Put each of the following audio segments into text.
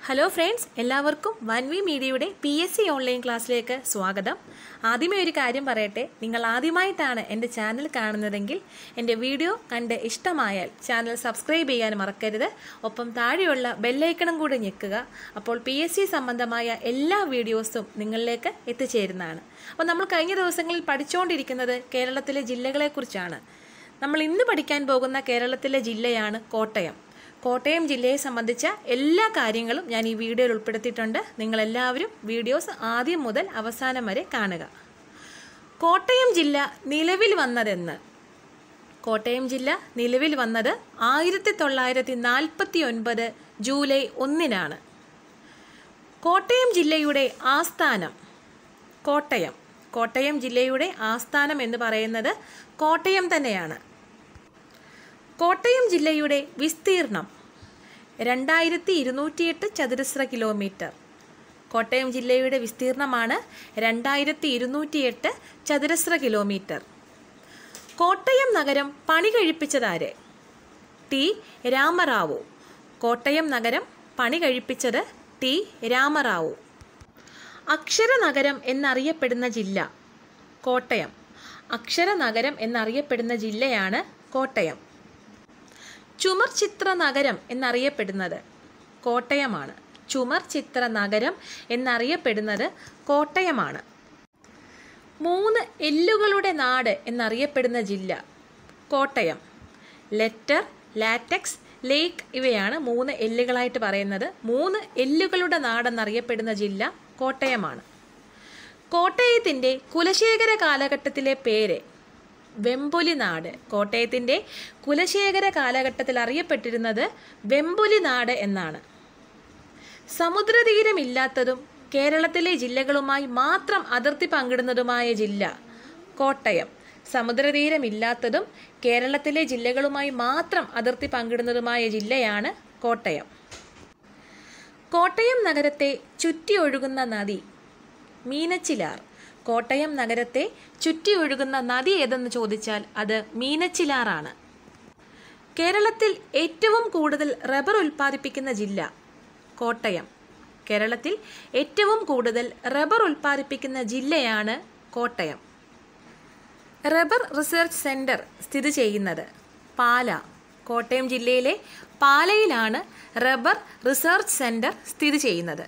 hello friends എല്ലാവർക്കും one V മീഡിയയുടെ P S C online ക്ലാസ്സിലേക്ക് സ്വാഗതം ആദ്യമേ ഒരു കാര്യം പറയട്ടെ നിങ്ങൾ ആദ്യമായിട്ടാണ് എൻ്റെ ചാനൽ കാണുന്നതെങ്കിൽ എൻ്റെ വീഡിയോ കണ്ട് ഇഷ്ടമായാൽ ചാനൽ സബ്സ്ക്രൈബ് ചെയ്യാൻ മറക്കരുത് ഒപ്പം താഴെയുള്ള ബെല്ലൈക്കണും കൂടി ഞെക്കുക അപ്പോൾ പി എസ് സി സംബന്ധമായ എല്ലാ വീഡിയോസും നിങ്ങളിലേക്ക് എത്തിച്ചേരുന്നതാണ് അപ്പോൾ നമ്മൾ കഴിഞ്ഞ ദിവസങ്ങളിൽ പഠിച്ചുകൊണ്ടിരിക്കുന്നത് കേരളത്തിലെ ജില്ലകളെക്കുറിച്ചാണ് നമ്മൾ ഇന്ന് പഠിക്കാൻ പോകുന്ന കേരളത്തിലെ ജില്ലയാണ് കോട്ടയം കോട്ടയം ജില്ലയെ സംബന്ധിച്ച എല്ലാ കാര്യങ്ങളും ഞാൻ ഈ വീഡിയോയിൽ ഉൾപ്പെടുത്തിയിട്ടുണ്ട് നിങ്ങളെല്ലാവരും വീഡിയോസ് ആദ്യം മുതൽ അവസാനം വരെ കാണുക കോട്ടയം ജില്ല നിലവിൽ വന്നതെന്ന് കോട്ടയം ജില്ല നിലവിൽ വന്നത് ആയിരത്തി തൊള്ളായിരത്തി നാൽപ്പത്തി ഒൻപത് ജൂലൈ ഒന്നിനാണ് കോട്ടയം ജില്ലയുടെ ആസ്ഥാനം കോട്ടയം കോട്ടയം ജില്ലയുടെ ആസ്ഥാനം എന്ന് പറയുന്നത് കോട്ടയം തന്നെയാണ് കോട്ടയം ജില്ലയുടെ വിസ്തീർണം രണ്ടായിരത്തി ഇരുന്നൂറ്റിയെട്ട് ചതുരശ്ര കിലോമീറ്റർ കോട്ടയം ജില്ലയുടെ വിസ്തീർണമാണ് രണ്ടായിരത്തി ഇരുന്നൂറ്റിയെട്ട് ചതുരശ്ര കിലോമീറ്റർ കോട്ടയം നഗരം പണി കഴിപ്പിച്ചതാര് ടി രാമറാവു കോട്ടയം നഗരം പണി കഴിപ്പിച്ചത് ടി രാമറാവു അക്ഷരനഗരം എന്നറിയപ്പെടുന്ന ജില്ല കോട്ടയം അക്ഷരനഗരം എന്നറിയപ്പെടുന്ന ജില്ലയാണ് കോട്ടയം ചുമർ ചിത്ര നഗരം എന്നറിയപ്പെടുന്നത് കോട്ടയമാണ് ചുമർ ചിത്ര നഗരം എന്നറിയപ്പെടുന്നത് കോട്ടയമാണ് മൂന്ന് എല്ലുകളുടെ നാട് എന്നറിയപ്പെടുന്ന ജില്ല കോട്ടയം ലെറ്റർ ലാറ്റക്സ് ലേക്ക് ഇവയാണ് മൂന്ന് എല്ലുകളായിട്ട് പറയുന്നത് മൂന്ന് എല്ലുകളുടെ നാടെന്നറിയപ്പെടുന്ന ജില്ല കോട്ടയമാണ് കോട്ടയത്തിൻ്റെ കുലശേഖര കാലഘട്ടത്തിലെ പേര് വെമ്പൊലി നാട് കോട്ടയത്തിൻ്റെ കുലശേഖര കാലഘട്ടത്തിൽ അറിയപ്പെട്ടിരുന്നത് വെമ്പൊലി നാട് എന്നാണ് സമുദ്രതീരമില്ലാത്തതും കേരളത്തിലെ ജില്ലകളുമായി മാത്രം അതിർത്തി പങ്കിടുന്നതുമായ ജില്ല കോട്ടയം സമുദ്രതീരമില്ലാത്തതും കേരളത്തിലെ ജില്ലകളുമായി മാത്രം അതിർത്തി പങ്കിടുന്നതുമായ ജില്ലയാണ് കോട്ടയം കോട്ടയം നഗരത്തെ ചുറ്റി ഒഴുകുന്ന നദി മീനച്ചിലാർ കോട്ടയം നഗരത്തെ ചുറ്റി ഒഴുകുന്ന നദി ഏതെന്ന് ചോദിച്ചാൽ അത് മീനച്ചിലാറാണ് കേരളത്തിൽ ഏറ്റവും കൂടുതൽ റബ്ബർ ഉൽപ്പാദിപ്പിക്കുന്ന ജില്ല കോട്ടയം കേരളത്തിൽ ഏറ്റവും കൂടുതൽ റബ്ബർ ഉൽപ്പാദിപ്പിക്കുന്ന ജില്ലയാണ് കോട്ടയം റബ്ബർ റിസർച്ച് സെൻറ്റർ സ്ഥിതി ചെയ്യുന്നത് പാല കോട്ടയം ജില്ലയിലെ പാലയിലാണ് റബ്ബർ റിസർച്ച് സെൻറ്റർ സ്ഥിതി ചെയ്യുന്നത്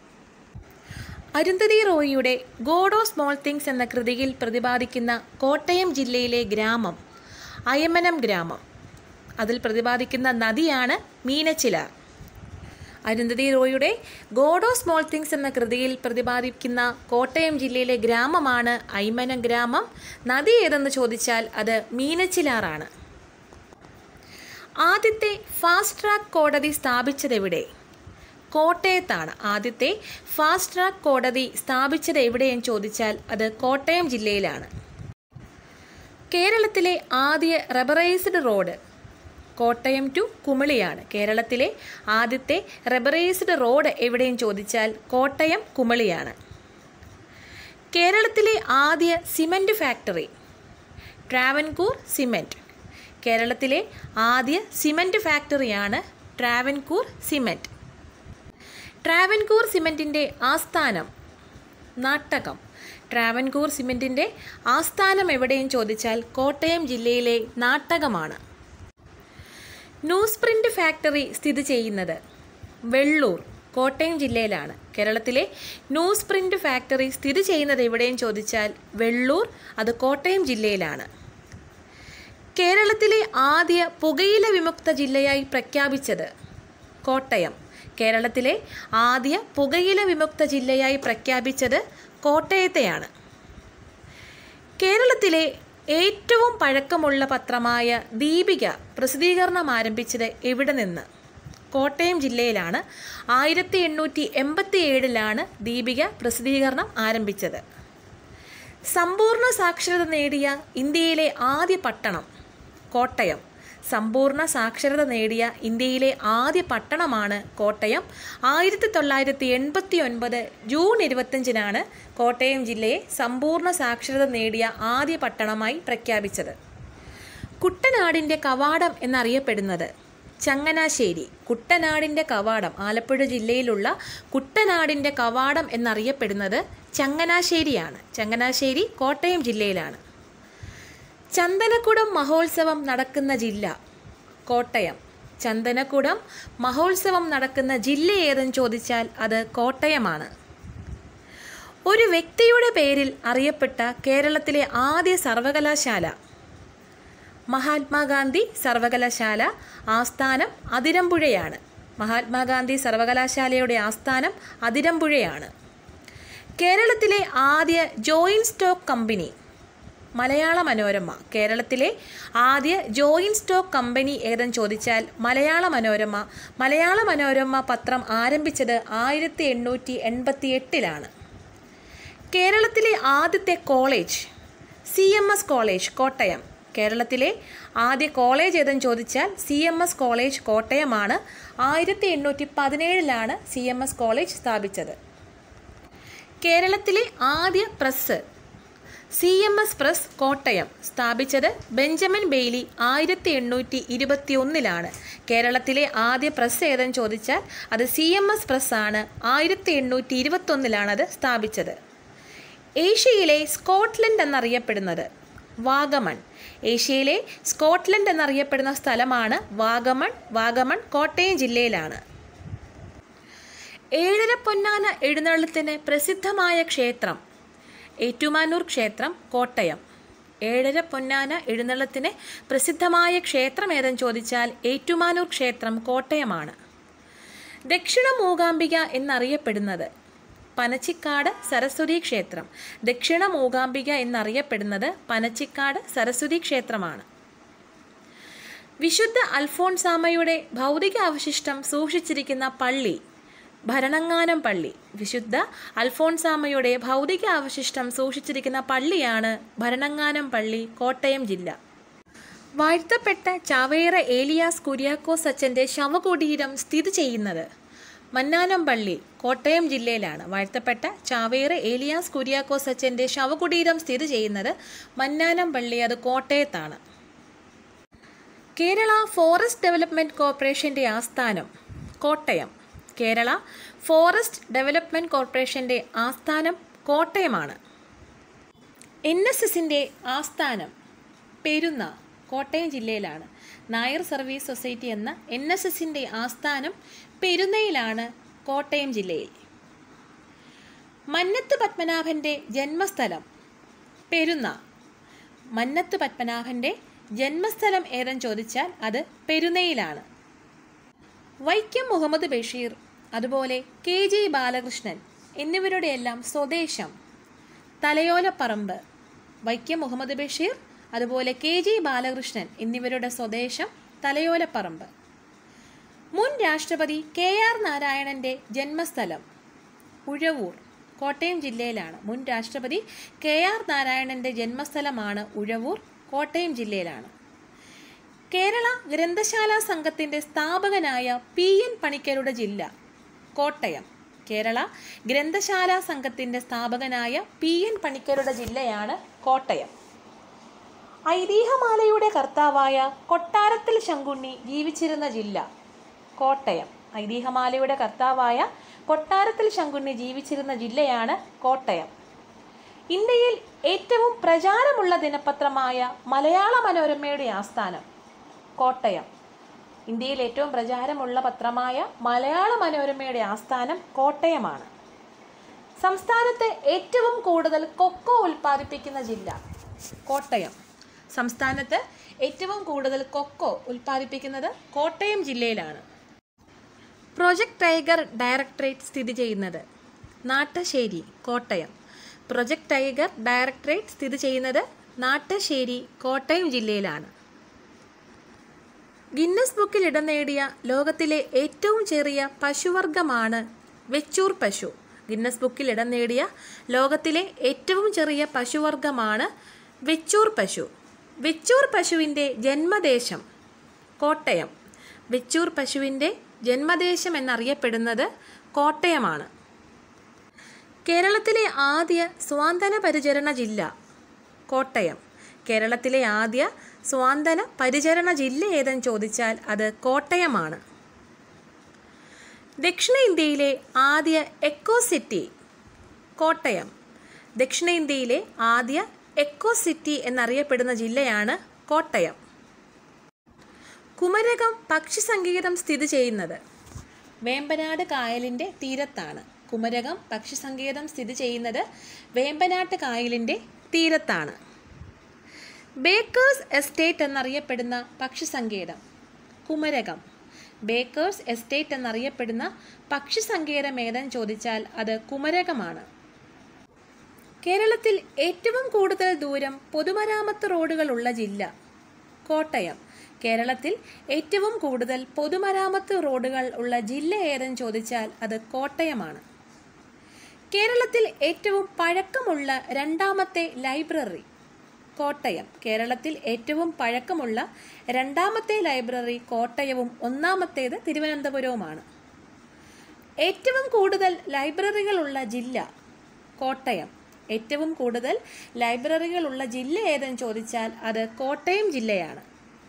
അരുന്ധതി റോയിയുടെ ഗോഡ് ഓഫ് സ്മോൾ തിങ്സ് എന്ന കൃതിയിൽ പ്രതിപാദിക്കുന്ന കോട്ടയം ജില്ലയിലെ ഗ്രാമം അയമനം ഗ്രാമം അതിൽ പ്രതിപാദിക്കുന്ന നദിയാണ് മീനച്ചിലാർ അരുന്ധതി റോയിയുടെ ഗോഡ് ഓഫ് സ്മോൾ തിങ്സ് എന്ന കൃതിയിൽ പ്രതിപാദിക്കുന്ന കോട്ടയം ജില്ലയിലെ ഗ്രാമമാണ് ഐമനം ഗ്രാമം നദി ഏതെന്ന് ചോദിച്ചാൽ അത് മീനച്ചിലാറാണ് ആദ്യത്തെ ഫാസ്റ്റ് ട്രാക്ക് കോടതി സ്ഥാപിച്ചതെവിടെ കോട്ടയത്താണ് ആദ്യത്തെ ഫാസ്റ്റ് ട്രാക്ക് കോടതി സ്ഥാപിച്ചത് എവിടെയെന്ന് ചോദിച്ചാൽ അത് കോട്ടയം ജില്ലയിലാണ് കേരളത്തിലെ ആദ്യ റബറൈസ്ഡ് റോഡ് കോട്ടയം ടു കുമിളിയാണ് കേരളത്തിലെ ആദ്യത്തെ റബറൈസ്ഡ് റോഡ് എവിടെയും ചോദിച്ചാൽ കോട്ടയം കുമിളിയാണ് കേരളത്തിലെ ആദ്യ സിമൻറ്റ് ഫാക്ടറി ട്രാവൻകൂർ സിമൻറ്റ് കേരളത്തിലെ ആദ്യ സിമൻറ്റ് ഫാക്ടറിയാണ് ട്രാവൻകൂർ സിമൻറ്റ് ട്രാവൻകൂർ സിമൻറ്റിൻ്റെ ആസ്ഥാനം നാട്ടകം ട്രാവൻകൂർ സിമൻറ്റിൻ്റെ ആസ്ഥാനം എവിടെയും ചോദിച്ചാൽ കോട്ടയം ജില്ലയിലെ നാട്ടകമാണ് ന്യൂസ് പ്രിൻ്റ് ഫാക്ടറി സ്ഥിതി ചെയ്യുന്നത് വെള്ളൂർ കോട്ടയം ജില്ലയിലാണ് കേരളത്തിലെ ന്യൂസ് പ്രിൻ്റ് ഫാക്ടറി സ്ഥിതി ചെയ്യുന്നത് എവിടെയും ചോദിച്ചാൽ വെള്ളൂർ അത് കോട്ടയം ജില്ലയിലാണ് കേരളത്തിലെ ആദ്യ പുകയില വിമുക്ത ജില്ലയായി പ്രഖ്യാപിച്ചത് കോട്ടയം കേരളത്തിലെ ആദ്യ പുകയില വിമുക്ത ജില്ലയായി പ്രഖ്യാപിച്ചത് കോട്ടയത്തെയാണ് കേരളത്തിലെ ഏറ്റവും പഴക്കമുള്ള പത്രമായ ദീപിക പ്രസിദ്ധീകരണം ആരംഭിച്ചത് എവിടെ നിന്ന് കോട്ടയം ജില്ലയിലാണ് ആയിരത്തി എണ്ണൂറ്റി എൺപത്തി ഏഴിലാണ് ദീപിക പ്രസിദ്ധീകരണം ആരംഭിച്ചത് സമ്പൂർണ്ണ സാക്ഷരത നേടിയ ഇന്ത്യയിലെ ആദ്യ പട്ടണം കോട്ടയം സമ്പൂർണ്ണ സാക്ഷരത നേടിയ ഇന്ത്യയിലെ ആദ്യ പട്ടണമാണ് കോട്ടയം ആയിരത്തി തൊള്ളായിരത്തി എൺപത്തി ഒൻപത് ജൂൺ ഇരുപത്തഞ്ചിനാണ് കോട്ടയം ജില്ലയെ സമ്പൂർണ്ണ സാക്ഷരത നേടിയ ആദ്യ പട്ടണമായി പ്രഖ്യാപിച്ചത് കുട്ടനാടിൻ്റെ കവാടം എന്നറിയപ്പെടുന്നത് ചങ്ങനാശ്ശേരി കുട്ടനാടിൻ്റെ കവാടം ആലപ്പുഴ ജില്ലയിലുള്ള കുട്ടനാടിൻ്റെ കവാടം എന്നറിയപ്പെടുന്നത് ചങ്ങനാശ്ശേരിയാണ് ചങ്ങനാശ്ശേരി കോട്ടയം ജില്ലയിലാണ് ചന്ദനക്കുടം മഹോത്സവം നടക്കുന്ന ജില്ല കോട്ടയം ചന്ദനക്കുടം മഹോത്സവം നടക്കുന്ന ജില്ല ഏതെന്ന് ചോദിച്ചാൽ അത് കോട്ടയമാണ് ഒരു വ്യക്തിയുടെ പേരിൽ അറിയപ്പെട്ട കേരളത്തിലെ ആദ്യ സർവകലാശാല മഹാത്മാഗാന്ധി സർവകലാശാല ആസ്ഥാനം അതിരമ്പുഴയാണ് മഹാത്മാഗാന്ധി സർവകലാശാലയുടെ ആസ്ഥാനം അതിരമ്പുഴയാണ് കേരളത്തിലെ ആദ്യ ജോയിൻറ്റ് സ്റ്റോക്ക് കമ്പനി മലയാള മനോരമ കേരളത്തിലെ ആദ്യ ജോയിൻറ്റ് സ്റ്റോക്ക് കമ്പനി ഏതെന്ന് ചോദിച്ചാൽ മലയാള മനോരമ മലയാള മനോരമ പത്രം ആരംഭിച്ചത് ആയിരത്തി എണ്ണൂറ്റി എൺപത്തി എട്ടിലാണ് കേരളത്തിലെ ആദ്യത്തെ college C M S college Kottayam കേരളത്തിലെ ആദ്യ കോളേജ് ഏതെന്ന് ചോദിച്ചാൽ സി എം എസ് കോളേജ് കോട്ടയമാണ് ആയിരത്തി എണ്ണൂറ്റി പതിനേഴിലാണ് സി എം എസ് കോളേജ് സ്ഥാപിച്ചത് കേരളത്തിലെ ആദ്യ press C M S press Kottayam സ്ഥാപിച്ചത് ബെഞ്ചമിൻ ബെയ്ലി ആയിരത്തി എണ്ണൂറ്റി ഇരുപത്തി ഒന്നിലാണ് കേരളത്തിലെ ആദ്യ പ്രസ് ഏതെന്ന് ചോദിച്ചാൽ അത് സി എം എസ് പ്രസ് ആണ് ആയിരത്തി എണ്ണൂറ്റി ഇരുപത്തൊന്നിലാണ് അത് സ്ഥാപിച്ചത് ഏഷ്യയിലെ സ്കോട്ട്ലൻഡ് എന്നറിയപ്പെടുന്നത് വാഗമൺ ഏഷ്യയിലെ സ്കോട്ട്ലൻഡ് എന്നറിയപ്പെടുന്ന സ്ഥലമാണ് വാഗമൺ വാഗമൺ കോട്ടയം ജില്ലയിലാണ് ഏഴര പൊന്നാന എഴുന്നള്ളത്തിന് പ്രസിദ്ധമായ ക്ഷേത്രം ഏറ്റുമാനൂർ ക്ഷേത്രം കോട്ടയം ഏഴര പൊന്നാന എഴുന്നള്ളത്തിന് പ്രസിദ്ധമായ ക്ഷേത്രം ഏതെന്ന് ചോദിച്ചാൽ ഏറ്റുമാനൂർ ക്ഷേത്രം കോട്ടയമാണ് ദക്ഷിണ മൂകാംബിക എന്നറിയപ്പെടുന്നത് പനച്ചിക്കാട് സരസ്വതി ക്ഷേത്രം ദക്ഷിണ മൂകാംബിക എന്നറിയപ്പെടുന്നത് പനച്ചിക്കാട് സരസ്വതി ക്ഷേത്രമാണ് വിശുദ്ധ അൽഫോൺസാമയുടെ ഭൗതിക അവശിഷ്ടം സൂക്ഷിച്ചിരിക്കുന്ന പള്ളി ഭരണങ്ങാനം പള്ളി വിശുദ്ധ അൽഫോൺസാമയുടെ ഭൗതിക അവശിഷ്ടം സൂക്ഷിച്ചിരിക്കുന്ന പള്ളിയാണ് ഭരണങ്ങാനം പള്ളി കോട്ടയം ജില്ല വാഴ്ത്തപ്പെട്ട ചാവേറ ഏലിയാസ് കുര്യാക്കോസ് അച്ഛൻ്റെ ശവകുടീരം സ്ഥിതി ചെയ്യുന്നത് മന്നാനം പള്ളി കോട്ടയം ജില്ലയിലാണ് വാഴ്ത്തപ്പെട്ട ചാവേറ ഏലിയാസ് കുര്യാക്കോസ് അച്ഛൻ്റെ ശവകുടീരം സ്ഥിതി ചെയ്യുന്നത് മന്നാനം പള്ളി അത് കോട്ടയത്താണ് കേരള ഫോറസ്റ്റ് ഡെവലപ്മെൻറ്റ് കോർപ്പറേഷൻ്റെ ആസ്ഥാനം കോട്ടയം കേരള ഫോറസ്റ്റ് ഡെവലപ്മെൻറ്റ് കോർപ്പറേഷൻ്റെ ആസ്ഥാനം കോട്ടയമാണ് എൻ എസ് എസിൻ്റെ ആസ്ഥാനം പെരുന്ന കോട്ടയം ജില്ലയിലാണ് നായർ സർവീസ് സൊസൈറ്റി എന്ന എൻ എസ് എസിൻ്റെ ആസ്ഥാനം പെരുന്നയിലാണ് കോട്ടയം ജില്ലയിൽ മന്നത്ത് പത്മനാഭൻ്റെ ജന്മസ്ഥലം പെരുന്ന മന്നത്ത് പത്മനാഭൻ്റെ ജന്മസ്ഥലം ഏതെന്ന് ചോദിച്ചാൽ അത് പെരുന്നയിലാണ് വൈക്കം മുഹമ്മദ് ബഷീർ അതുപോലെ കെ ജി ബാലകൃഷ്ണൻ എന്നിവരുടെ എല്ലാം സ്വദേശം തലയോലപ്പറമ്പ് വൈക്കം മുഹമ്മദ് ബഷീർ അതുപോലെ കെ ജി ബാലകൃഷ്ണൻ എന്നിവരുടെ സ്വദേശം തലയോലപ്പറമ്പ് മുൻ രാഷ്ട്രപതി കെ ആർ നാരായണൻ്റെ ജന്മസ്ഥലം ഉഴവൂർ കോട്ടയം ജില്ലയിലാണ് മുൻ രാഷ്ട്രപതി കെ ആർ നാരായണൻ്റെ ജന്മസ്ഥലമാണ് ഉഴവൂർ കോട്ടയം ജില്ലയിലാണ് കേരള ഗ്രന്ഥശാല സംഘത്തിൻ്റെ സ്ഥാപകനായ പി എൻ പണിക്കരുടെ ജില്ല കോട്ടയം കേരള ഗ്രന്ഥശാല സംഘത്തിൻ്റെ സ്ഥാപകനായ പി എൻ പണിക്കരുടെ ജില്ലയാണ് കോട്ടയം ഐതിഹ്യമാലയുടെ കർത്താവായ കൊട്ടാരത്തിൽ ശങ്കുണ്ണി ജീവിച്ചിരുന്ന ജില്ല കോട്ടയം ഐതിഹ്യമാലയുടെ കർത്താവായ കൊട്ടാരത്തിൽ ശങ്കുണ്ണി ജീവിച്ചിരുന്ന ജില്ലയാണ് കോട്ടയം ഇന്ത്യയിൽ ഏറ്റവും പ്രചാരമുള്ള ദിനപത്രമായ മലയാള മനോരമയുടെ ആസ്ഥാനം കോട്ടയം ഇന്ത്യയിൽ ഏറ്റവും പ്രചാരമുള്ള പത്രമായ മലയാള മനോരമയുടെ ആസ്ഥാനം കോട്ടയമാണ് സംസ്ഥാനത്ത് ഏറ്റവും കൂടുതൽ കൊക്കോ ഉൽപ്പാദിപ്പിക്കുന്ന ജില്ല കോട്ടയം സംസ്ഥാനത്ത് ഏറ്റവും കൂടുതൽ കൊക്കോ ഉൽപ്പാദിപ്പിക്കുന്നത് കോട്ടയം ജില്ലയിലാണ് പ്രൊജക്ട് ടൈഗർ ഡയറക്ടറേറ്റ് സ്ഥിതി ചെയ്യുന്നത് Nattassery Kottayam project tiger directorate സ്ഥിതി ചെയ്യുന്നത് നാട്ടശ്ശേരി കോട്ടയം ജില്ലയിലാണ് ഗിന്നസ് ബുക്കിൽ ഇടം നേടിയ ലോകത്തിലെ ഏറ്റവും ചെറിയ പശുവർഗമാണ് വെച്ചൂർ പശു ഗിന്നസ് ബുക്കിൽ ഇടം നേടിയ ലോകത്തിലെ ഏറ്റവും ചെറിയ പശുവർഗമാണ് വെച്ചൂർ പശു വെച്ചൂർ പശുവിൻ്റെ ജന്മദേശം കോട്ടയം വെച്ചൂർ പശുവിൻ്റെ ജന്മദേശം എന്നറിയപ്പെടുന്നത് കോട്ടയമാണ് കേരളത്തിലെ ആദ്യ സ്വാന്തന പരിചരണ ജില്ല കോട്ടയം കേരളത്തിലെ ആദ്യ സ്വാന്തന പരിചരണ ജില്ല ഏതെന്ന് ചോദിച്ചാൽ അത് കോട്ടയമാണ് ദക്ഷിണേന്ത്യയിലെ ആദ്യ എക്കോ സിറ്റി കോട്ടയം ദക്ഷിണേന്ത്യയിലെ ആദ്യ എക്കോ സിറ്റി എന്നറിയപ്പെടുന്ന ജില്ലയാണ് കോട്ടയം കുമരകം പക്ഷി സങ്കേതം സ്ഥിതി ചെയ്യുന്നത് വേമ്പനാട് കായലിൻ്റെ തീരത്താണ് കുമരകം പക്ഷി സങ്കേതം സ്ഥിതി ചെയ്യുന്നത് വേമ്പനാട്ട് കായലിൻ്റെ തീരത്താണ് ബേക്കേഴ്സ് എസ്റ്റേറ്റ് എന്നറിയപ്പെടുന്ന പക്ഷി സങ്കേതം കുമരകം ബേക്കേഴ്സ് എസ്റ്റേറ്റ് എന്നറിയപ്പെടുന്ന പക്ഷി സങ്കേതം ഏതെന്ന് ചോദിച്ചാൽ അത് കുമരകമാണ് കേരളത്തിൽ ഏറ്റവും കൂടുതൽ ദൂരം പൊതുമരാമത്ത് റോഡുകളുള്ള ജില്ല കോട്ടയം കേരളത്തിൽ ഏറ്റവും കൂടുതൽ പൊതുമരാമത്ത് റോഡുകൾ ഉള്ള ജില്ല ഏതെന്ന് ചോദിച്ചാൽ അത് കോട്ടയമാണ് കേരളത്തിൽ ഏറ്റവും പഴക്കമുള്ള രണ്ടാമത്തെ ലൈബ്രറി കോട്ടയം കേരളത്തിൽ ഏറ്റവും പഴക്കമുള്ള രണ്ടാമത്തെ ലൈബ്രറി കോട്ടയവും ഒന്നാമത്തേത് തിരുവനന്തപുരവുമാണ് ഏറ്റവും കൂടുതൽ ലൈബ്രറികളുള്ള ജില്ല കോട്ടയം ഏറ്റവും കൂടുതൽ ലൈബ്രറികളുള്ള ജില്ല ഏതെന്ന് ചോദിച്ചാൽ അത് കോട്ടയം ജില്ലയാണ്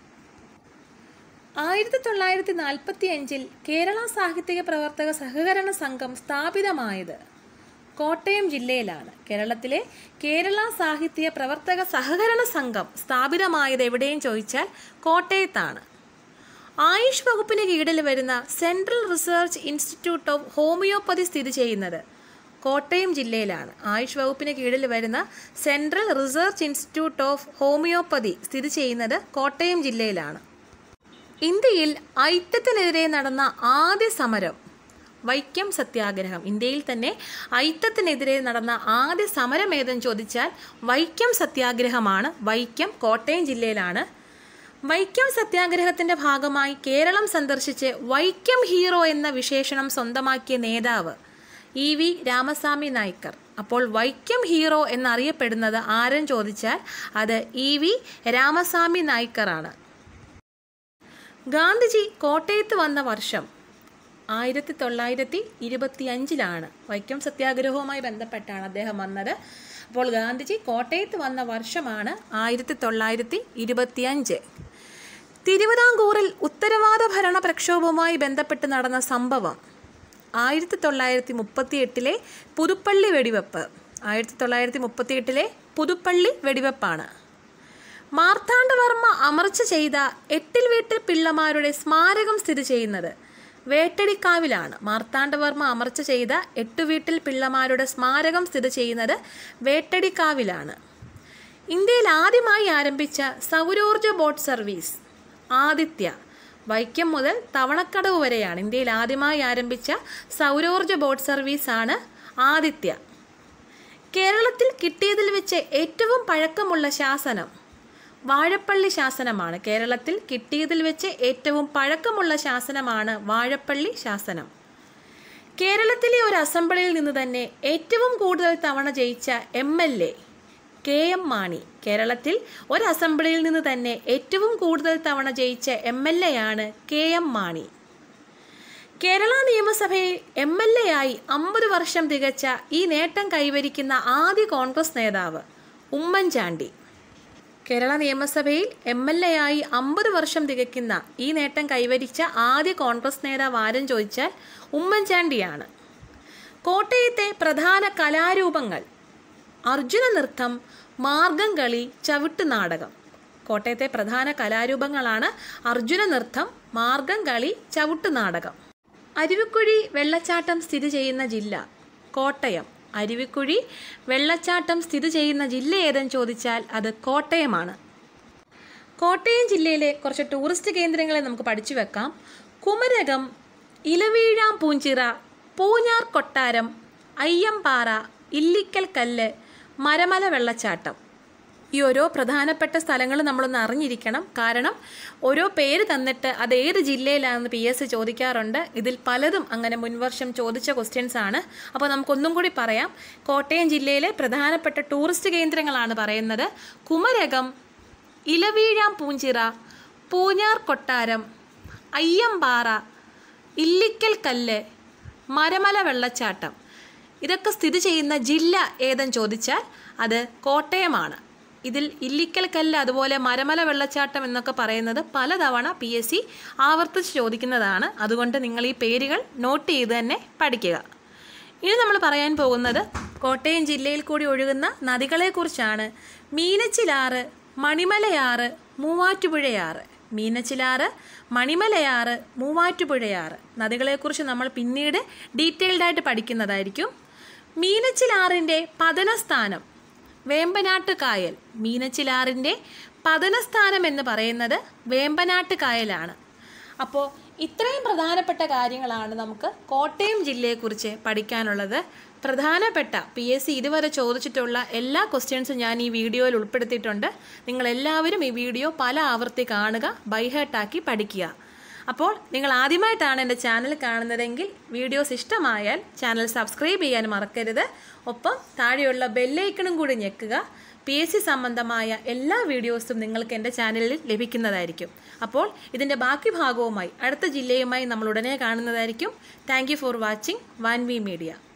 ആയിരത്തി തൊള്ളായിരത്തി നാൽപ്പത്തി അഞ്ചിൽ കേരള സാഹിത്യ പ്രവർത്തക സഹകരണ സംഘം സ്ഥാപിതമായത് കോട്ടയം ജില്ലയിലാണ് കേരളത്തിലെ കേരള സാഹിത്യ പ്രവർത്തക സഹകരണ സംഘം സ്ഥാപിതമായത് എവിടെയും ചോദിച്ചാൽ കോട്ടയത്താണ് ആയുഷ് വകുപ്പിന് കീഴിൽ വരുന്ന central research institute of homoeopathy സ്ഥിതി ചെയ്യുന്നത് കോട്ടയം ജില്ലയിലാണ് ആയുഷ് വകുപ്പിന് കീഴിൽ വരുന്ന central research institute of homoeopathy സ്ഥിതി ചെയ്യുന്നത് കോട്ടയം ജില്ലയിലാണ് ഇന്ത്യയിൽ ഐത്തത്തിനെതിരെ നടന്ന ആദ്യ സമരം വൈക്കം സത്യാഗ്രഹം ഇന്ത്യയിൽ തന്നെ ഐത്തത്തിനെതിരെ നടന്ന ആദ്യ സമരം ഏതെന്ന് ചോദിച്ചാൽ വൈക്കം സത്യാഗ്രഹമാണ് വൈക്കം കോട്ടയം ജില്ലയിലാണ് വൈക്കം സത്യാഗ്രഹത്തിന്റെ ഭാഗമായി കേരളം സന്ദർശിച്ച് വൈക്കം ഹീറോ എന്ന വിശേഷണം സ്വന്തമാക്കിയ നേതാവ് ഇ വി രാമസ്വാമി നായ്ക്കർ അപ്പോൾ വൈക്കം ഹീറോ എന്നറിയപ്പെടുന്നത് ആരെന്ന് ചോദിച്ചാൽ അത് ഇ വി രാമസ്വാമി നായ്ക്കറാണ് ഗാന്ധിജി കോട്ടയത്ത് വന്ന വർഷം ആയിരത്തി തൊള്ളായിരത്തി ഇരുപത്തി അഞ്ചിലാണ് വൈക്കം സത്യാഗ്രഹവുമായി ബന്ധപ്പെട്ടാണ് അദ്ദേഹം വന്നത് അപ്പോൾ ഗാന്ധിജി കോട്ടയത്ത് വന്ന വർഷമാണ് ആയിരത്തി തൊള്ളായിരത്തി ഇരുപത്തി അഞ്ച് തിരുവിതാംകൂറിൽ ഉത്തരവാദ ഭരണ പ്രക്ഷോഭവുമായി ബന്ധപ്പെട്ട് നടന്ന സംഭവം ആയിരത്തി തൊള്ളായിരത്തി മുപ്പത്തി എട്ടിലെ പുതുപ്പള്ളി വെടിവെപ്പ് ആയിരത്തി തൊള്ളായിരത്തി മുപ്പത്തി എട്ടിലെ പുതുപ്പള്ളി വെടിവെപ്പാണ് മാർത്താണ്ഡവർമ്മ അമർച്ച ചെയ്ത എട്ടിൽ വീട്ടിൽ പിള്ളമാരുടെ സ്മാരകം സ്ഥിതി ചെയ്യുന്നത് വേട്ടടിക്കാവിലാണ് മാർത്താണ്ഡവർമ്മ അമർച്ച ചെയ്ത എട്ടു വീട്ടിൽ പിള്ളമാരുടെ സ്മാരകം സ്ഥിതി ചെയ്യുന്നത് വേട്ടടിക്കാവിലാണ് ഇന്ത്യയിൽ ആദ്യമായി ആരംഭിച്ച സൗരോർജ ബോട്ട് സർവീസ് ആദിത്യ വൈക്കം മുതൽ തവണക്കടവ് വരെയാണ് ഇന്ത്യയിൽ ആദ്യമായി ആരംഭിച്ച സൗരോർജ ബോട്ട് സർവീസാണ് ആദിത്യ കേരളത്തിൽ കിട്ടിയതിൽ വെച്ച് ഏറ്റവും പഴക്കമുള്ള ശാസനം വാഴപ്പള്ളി ശാസനമാണ് കേരളത്തിൽ കിട്ടിയതിൽ വെച്ച് ഏറ്റവും പഴക്കമുള്ള ശാസനമാണ് വാഴപ്പള്ളി ശാസനം കേരളത്തിലെ ഒരു അസംബ്ലിയിൽ നിന്ന് തന്നെ ഏറ്റവും കൂടുതൽ തവണ ജയിച്ച M L A K M Mani കേരളത്തിൽ ഒരു അസംബ്ലിയിൽ നിന്ന് തന്നെ ഏറ്റവും കൂടുതൽ തവണ ജയിച്ച എം എൽ എ ആണ് കെ എം മാണി കേരള നിയമസഭയിൽ എം എൽ എ ആയി അമ്പത് വർഷം തികച്ച ഈ നേട്ടം കൈവരിക്കുന്ന ആദ്യ കോൺഗ്രസ് നേതാവ് ഉമ്മൻചാണ്ടി കേരള നിയമസഭയിൽ എം എൽ എ ആയി അമ്പത് വർഷം തികയ്ക്കുന്ന ഈ നേട്ടം കൈവരിച്ച ആദ്യ കോൺഗ്രസ് നേതാവ് ആരും ചോദിച്ചാൽ ഉമ്മൻചാണ്ടിയാണ് കോട്ടയത്തെ പ്രധാന കലാരൂപങ്ങൾ അർജുന നൃത്തം മാർഗം കളി ചവിട്ട് നാടകം കോട്ടയത്തെ പ്രധാന കലാരൂപങ്ങളാണ് അർജുന നൃത്തം മാർഗം കളി ചവിട്ട് നാടകം അരുവിക്കുഴി വെള്ളച്ചാട്ടം സ്ഥിതി ചെയ്യുന്ന ജില്ല കോട്ടയം അരുവിക്കുഴി വെള്ളച്ചാട്ടം സ്ഥിതി ചെയ്യുന്ന ജില്ല ഏതെന്ന് ചോദിച്ചാൽ അത് കോട്ടയമാണ് കോട്ടയം ജില്ലയിലെ കുറച്ച് ടൂറിസ്റ്റ് കേന്ദ്രങ്ങളെ നമുക്ക് പഠിച്ചു വെക്കാം കുമരകം ഇലവീഴാം പൂഞ്ചിറ പൂഞ്ഞാർ കൊട്ടാരം അയ്യമ്പാറ ഇല്ലിക്കൽ കല്ല് മരമല വെള്ളച്ചാട്ടം ഈ ഓരോ പ്രധാനപ്പെട്ട സ്ഥലങ്ങൾ നമ്മളൊന്ന് അറിഞ്ഞിരിക്കണം കാരണം ഓരോ പേര് തന്നിട്ട് അത് ഏത് ജില്ലയിലാണെന്ന് പി എസ് ചോദിക്കാറുണ്ട് ഇതിൽ പലതും അങ്ങനെ മുൻവർഷം ചോദിച്ച ക്വസ്റ്റ്യൻസ് ആണ് അപ്പോൾ നമുക്കൊന്നും കൂടി പറയാം കോട്ടയം ജില്ലയിലെ പ്രധാനപ്പെട്ട ടൂറിസ്റ്റ് കേന്ദ്രങ്ങളാണ് പറയുന്നത് കുമരകം ഇലവീഴാം പൂഞ്ചിറ പൂഞ്ഞാർ കൊട്ടാരം അയ്യമ്പാറ ഇല്ലിക്കൽ കല്ല് മരമല വെള്ളച്ചാട്ടം ഇതൊക്കെ സ്ഥിതി ചെയ്യുന്ന ജില്ല ഏതെന്ന് ചോദിച്ചാൽ അത് കോട്ടയമാണ് ഇതിൽ ഇല്ലിക്കൽ കല്ല് അതുപോലെ മരമല വെള്ളച്ചാട്ടം എന്നൊക്കെ പറയുന്നത് പലതവണ പി എസ് സി ആവർത്തിച്ച് ചോദിക്കുന്നതാണ് അതുകൊണ്ട് നിങ്ങൾ ഈ പേരുകൾ നോട്ട് ചെയ്ത് തന്നെ പഠിക്കുക ഇനി നമ്മൾ പറയാൻ പോകുന്നത് കോട്ടയം ജില്ലയിൽ കൂടി ഒഴുകുന്ന നദികളെക്കുറിച്ചാണ് മീനച്ചിലാറ് മണിമലയാറ് മൂവാറ്റുപുഴയാറ് മീനച്ചിലാറ് മണിമലയാറ് മൂവാറ്റുപുഴയാറ് നദികളെക്കുറിച്ച് നമ്മൾ പിന്നീട് ഡീറ്റെയിൽഡ് ആയിട്ട് പഠിക്കുന്നതായിരിക്കും മീനച്ചിലാറിൻ്റെ പതനസ്ഥാനം വേമ്പനാട്ട് കായൽ മീനച്ചിലാറിൻ്റെ പതനസ്ഥാനം എന്ന് പറയുന്നത് വേമ്പനാട്ട് കായലാണ് അപ്പോൾ ഇത്രയും പ്രധാനപ്പെട്ട കാര്യങ്ങളാണ് നമുക്ക് കോട്ടയം ജില്ലയെക്കുറിച്ച് പഠിക്കാനുള്ളത് പ്രധാനപ്പെട്ട പി എസ് സി ഇതുവരെ ചോദിച്ചിട്ടുള്ള എല്ലാ ക്വസ്റ്റ്യൻസും ഞാൻ ഈ വീഡിയോയിൽ ഉൾപ്പെടുത്തിയിട്ടുണ്ട് നിങ്ങളെല്ലാവരും ഈ വീഡിയോ പല ആവർത്തി കാണുക ബൈഹേർട്ടാക്കി പഠിക്കുക അപ്പോൾ നിങ്ങൾ ആദ്യമായിട്ടാണ് എൻ്റെ ചാനൽ കാണുന്നതെങ്കിൽ വീഡിയോസ് ഇഷ്ടമായാൽ ചാനൽ സബ്സ്ക്രൈബ് ചെയ്യാൻ മറക്കരുത് ഒപ്പം താഴെയുള്ള ബെല്ലൈക്കണും കൂടി ഞെക്കുക പി എസ് സി സംബന്ധമായ എല്ലാ വീഡിയോസും നിങ്ങൾക്ക് എൻ്റെ ചാനലിൽ ലഭിക്കുന്നതായിരിക്കും അപ്പോൾ ഇതിൻ്റെ ബാക്കി ഭാഗവുമായി അടുത്ത ജില്ലയുമായി നമ്മൾ ഉടനെ കാണുന്നതായിരിക്കും thank for watching one V media